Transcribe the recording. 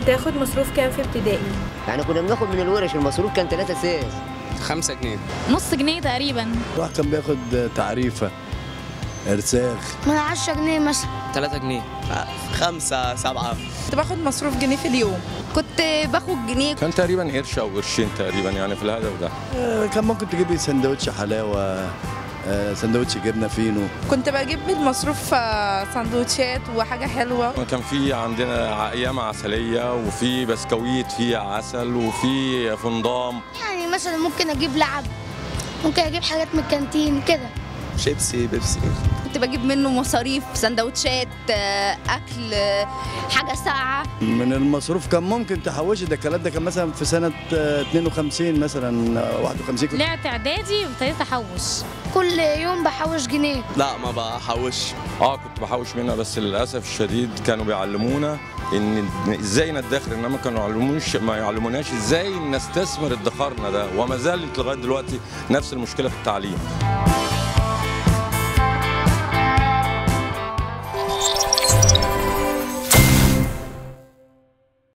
بتاخد مصروف كام في ابتدائي يعني كنا بناخد من الورش المصروف كان 3 ساس خمسة جنيه نص جنيه تقريبا الواحد كان بياخد تعريفة ارساخ من 10 جنيه مثلا 3 جنيه خمسة سبعة كنت باخد مصروف جنيه في اليوم كنت باخد جنيه كان تقريبا قرش او قرشين تقريبا يعني في الهدف ده آه، كان ممكن تجيبي سندوتش حلاوة آه، سندوتش جبنة فينو كنت بجيب بالمصروف آه، سندوتشات وحاجة حلوة كان في عندنا ايام عسليه وفي بسكويت في عسل وفي فندام يعني مثلا ممكن اجيب لعب ممكن اجيب حاجات من الكانتين كده شيبسي بيبسي كنت بجيب منه مصاريف سندوتشات آه، اكل آه، حاجه ساقعه من المصروف كان ممكن تحوشي ده الكلام ده كان مثلا في سنة آه، 52 مثلا آه، 51 كنت طلعت اعدادي وابتديت احوش كل يوم بحوش جنيه لا ما بحوش اه كنت بحوش منها بس للاسف الشديد كانوا بيعلمونا ان ازاي ندخر انما كانوا يعلمونش ما يعلموناش ازاي نستثمر ادخارنا ده وما زالت لغايه دلوقتي نفس المشكله في التعليم